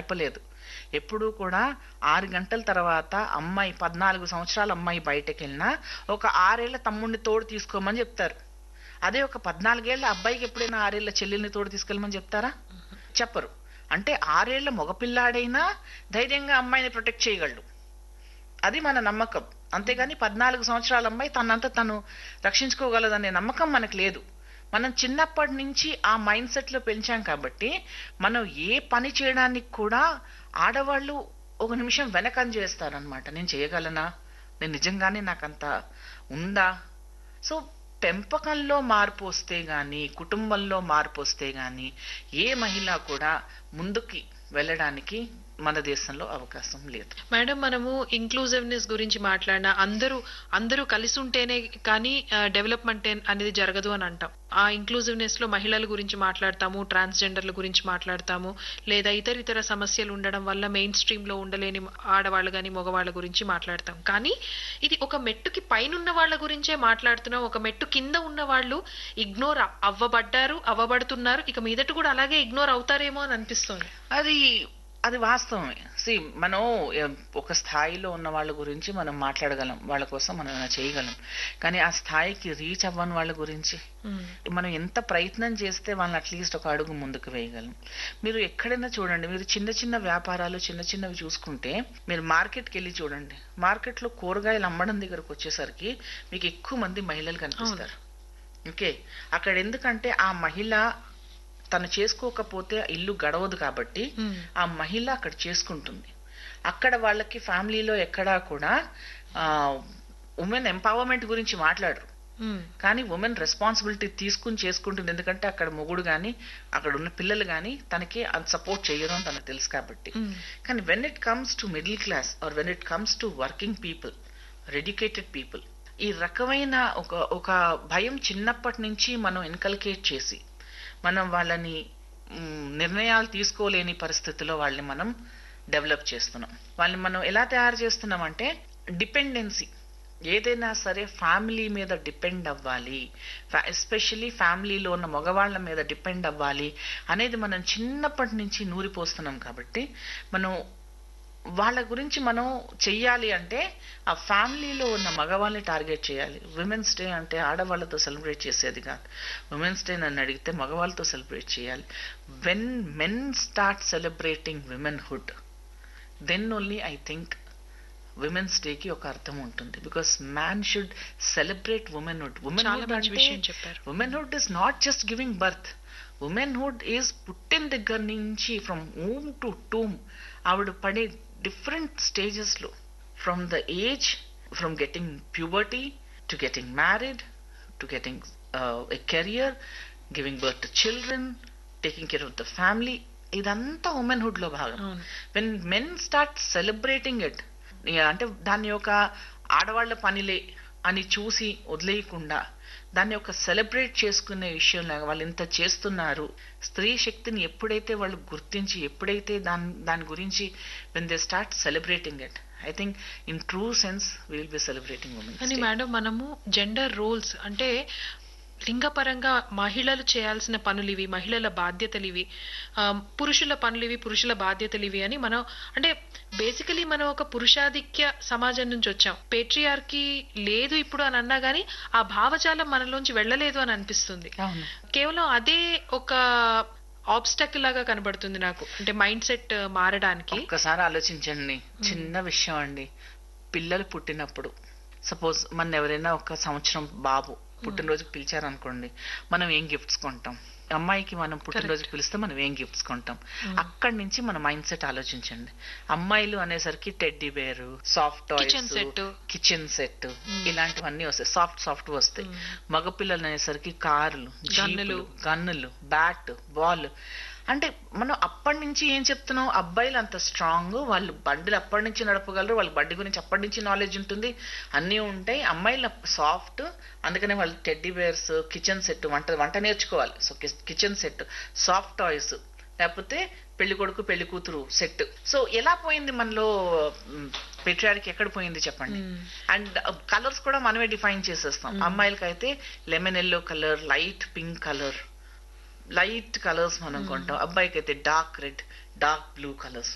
గడపలేదు ఎప్పుడూ కూడా ఆరు గంటల తర్వాత అమ్మాయి పద్నాలుగు సంవత్సరాల అమ్మాయి బయటకు వెళ్ళినా ఒక ఆరేళ్ల తమ్ముడిని తోడు తీసుకోమని చెప్తారు అదే ఒక పద్నాలుగేళ్ల అబ్బాయికి ఎప్పుడైనా ఆరేళ్ల చెల్లెల్ని తోడు తీసుకెళ్ళమని చెప్తారా చెప్పరు అంటే ఆరేళ్ల మగపిల్లాడైనా ధైర్యంగా అమ్మాయిని ప్రొటెక్ట్ చేయగలడు అది మన నమ్మకం అంతేగాని పద్నాలుగు సంవత్సరాల అమ్మాయి తనంతా తను రక్షించుకోగలదనే నమ్మకం మనకు లేదు మనం చిన్నప్పటి నుంచి ఆ మైండ్ సెట్ లో పెంచాం కాబట్టి మనం ఏ పని చేయడానికి కూడా ఆడవాళ్ళు ఒక నిమిషం వెనకం చేస్తారనమాట నేను చేయగలనా నేను నిజంగానే నాకంత ఉందా సో పెంపకంలో మార్పు వస్తే గాని కుటుంబంలో మార్పు వస్తే గాని ఏ మహిళ కూడా ముందుకి వెళ్ళడానికి మన దేశంలో అవకాశం లేదు మేడం మనము ఇంక్లూజివ్నెస్ గురించి మాట్లాడినా అందరూ అందరూ కలిసి ఉంటేనే కానీ డెవలప్మెంట్ అనేది జరగదు అని అంటాం ఆ ఇంక్లూజివ్నెస్ లో మహిళల గురించి మాట్లాడతాము ట్రాన్స్జెండర్ల గురించి మాట్లాడతాము లేదా ఇతర ఇతర సమస్యలు ఉండడం వల్ల మెయిన్ స్ట్రీమ్ లో ఉండలేని ఆడవాళ్ళు కానీ మగవాళ్ళ గురించి మాట్లాడతాం కానీ ఇది ఒక మెట్టుకి పైనున్న వాళ్ళ గురించే మాట్లాడుతున్నాం ఒక మెట్టు కింద ఉన్న వాళ్ళు ఇగ్నోర్ అవ్వబడ్డారు అవ్వబడుతున్నారు ఇక మీదట కూడా అలాగే ఇగ్నోర్ అవుతారేమో అని అనిపిస్తోంది అది అది వాస్తవమే సి మనం ఎ- ఒక స్థాయిలో ఉన్న వాళ్ళ గురించి మనం మాట్లాడగలం వాళ్ళ కోసం మనం ఏమైనా చేయగలం కానీ ఆ స్థాయికి రీచ్ అవ్వని వాళ్ళ గురించి మనం ఎంత ప్రయత్నం చేస్తే వాళ్ళని అట్లీస్ట్ ఒక అడుగు ముందుకు వేయగలం మీరు ఎక్కడైనా చూడండి మీరు చిన్న చిన్న వ్యాపారాలు చిన్న చిన్నవి చూసుకుంటే మీరు మార్కెట్కి వెళ్ళి చూడండి మార్కెట్లో కూరగాయలు అమ్మడం దగ్గరకు వచ్చేసరికి మీకు ఎక్కువ మంది మహిళలు కనిపిస్తారు ఓకే అక్కడ ఎందుకంటే ఆ మహిళ తను చేసుకోకపోతే ఆ ఇల్లు గడవదు కాబట్టి ఆ మహిళ అక్కడ చేసుకుంటుంది అక్కడ వాళ్ళకి ఫ్యామిలీలో ఎక్కడా కూడా ఉమెన్ ఎంపవర్మెంట్ గురించి మాట్లాడరు కానీ ఉమెన్ రెస్పాన్సిబిలిటీ తీసుకుని చేసుకుంటుంది ఎందుకంటే అక్కడ మొగుడు గాని అక్కడ ఉన్న పిల్లలు గాని తనకి అంత సపోర్ట్ చేయరు అని తనకు తెలుసు కాబట్టి కానీ when it comes to middle class or when it comes to working people educated people ఈ రకమైన ఒక ఒక భయం చిన్నప్పటి నుంచి మనం ఇన్కల్కేట్ చేసి మనం వాళ్ళని మ్, నిర్ణయాలు తీసుకోలేని పరిస్థితిలో వాళ్ళని మనం డెవలప్ చేస్తున్నాం వాళ్ళని మనం ఎలా తయారు చేస్తున్నాం అంటే డిపెండెన్సీ ఏదైనా సరే ఫ్యామిలీ మీద డిపెండ్ అవ్వాలి ఎస్పెషల్లీ ఫ్యామిలీలో ఉన్న మగవాళ్ళ మీద డిపెండ్ అవ్వాలి అనేది మనం చిన్నప్పటి నుంచి నూరిపోస్తున్నాం కాబట్టి మనం వాళ్ళ గురించి మనం చెయ్యాలి అంటే ఆ ఫ్యామిలీలో ఉన్న మగవాళ్ళని టార్గెట్ చేయాలి విమెన్స్ డే అంటే ఆడవాళ్ళతో సెలబ్రేట్ చేసేది కాదు విమెన్స్ డే నన్ను అడిగితే మగవాళ్ళతో సెలబ్రేట్ చేయాలి when men start celebrating womanhood then only I think women's day కి ఒక అర్థం ఉంటుంది because man should celebrate womanhood చాలా మంచి విషయం ఉమెన్హుడ్ చెప్పారు womanhood is not just giving birth womanhood is పుట్టిన దగ్గర నుంచి ఫ్రమ్ ఊమ్ టు టూమ్ ఆవిడ పడే డిఫరెంట్ స్టేజెస్లో from the age from getting puberty to getting married to getting a career giving birth to children taking care of the family ఇదంతా womanhood లో భాగం అవును when men start celebrating it అంటే దాని యొక్క ఆడవాళ్ల పనిలే అని చూసి వదిలేయకుండా దాన్ని ఒక సెలబ్రేట్ చేసుకునే విషయంలో వాళ్ళు ఇంత చేస్తున్నారు స్త్రీ శక్తిని ఎప్పుడైతే వాళ్ళు గుర్తించి ఎప్పుడైతే దాని దాని గురించి when they start celebrating it I think in true sense will be celebrating కానీ ఉమెన్ మేడం మనము జెండర్ రోల్స్ అంటే లింగపరంగా మహిళలు చేయాల్సిన పనులు ఇవి మహిళల బాధ్యతలు ఇవి ఆ, పురుషుల పనులు ఇవి పురుషుల బాధ్యతలు ఇవి అని మనం అంటే బేసికలీ మనం ఒక పురుషాధిక్య సమాజం నుంచి వచ్చాం పేట్రియార్కి లేదు ఇప్పుడు అని అన్నా గానీ ఆ భావజాలం మనలోంచి వెళ్ళలేదు అని అనిపిస్తుంది అవును కేవలం అదే ఒక ఆబ్స్టకిల్ లాగా కనబడుతుంది నాకు అంటే మైండ్ సెట్ మారడానికి ఒక్కసారి ఆలోచించండి చిన్న విషయం అండి పిల్లలు పుట్టినప్పుడు సపోజ్ మన ఎవరైనా ఒక సంవత్సరం బాబు పుట్టినరోజుకి పిలిచారనుకోండి మనం ఏం గిఫ్ట్స్ కొంటాం అమ్మాయికి మనం పుట్టినరోజుకి పిలిస్తే మనం ఏం గిఫ్ట్స్ కొంటాం అక్కడి నుంచి మన మైండ్ సెట్ ఆలోచించండి అమ్మాయిలు అనేసరికి teddy bear soft Kitchen toys set. Kitchen set ఇలాంటివన్నీ వస్తాయి సాఫ్ట్ సాఫ్ట్ వస్తాయి మగపిల్లలు అనేసరికి కార్లు గన్నులు. జీపులు, గన్నులు బ్యాట్ బాల్ అంటే మనం అప్పటి నుంచి ఏం చెప్తున్నాం అబ్బాయిలు అంత స్ట్రాంగ్ వాళ్ళు బండిలు అప్పటి నుంచి నడపగలరు వాళ్ళ బండి గురించి అప్పటి నుంచి నాలెడ్జ్ ఉంటుంది అన్నీ ఉంటాయి అమ్మాయిలు సాఫ్ట్ అందుకనే వాళ్ళు టెడ్డీ బేర్స్ కిచెన్ సెట్ వంట వంట నేర్చుకోవాలి so kitchen set soft toys లేకపోతే పెళ్లి కొడుకు పెళ్లి కూతురు సెట్ సో ఎలా పోయింది మనలో పెట్రియాడికి ఎక్కడ పోయింది చెప్పండి అండ్ కలర్స్ కూడా మనమే డిఫైన్ చేసేస్తాం అమ్మాయిలకి అయితే lemon yellow colour light pink colour light colours మనం కొంటాం అబ్బాయికి అయితే dark red dark blue colours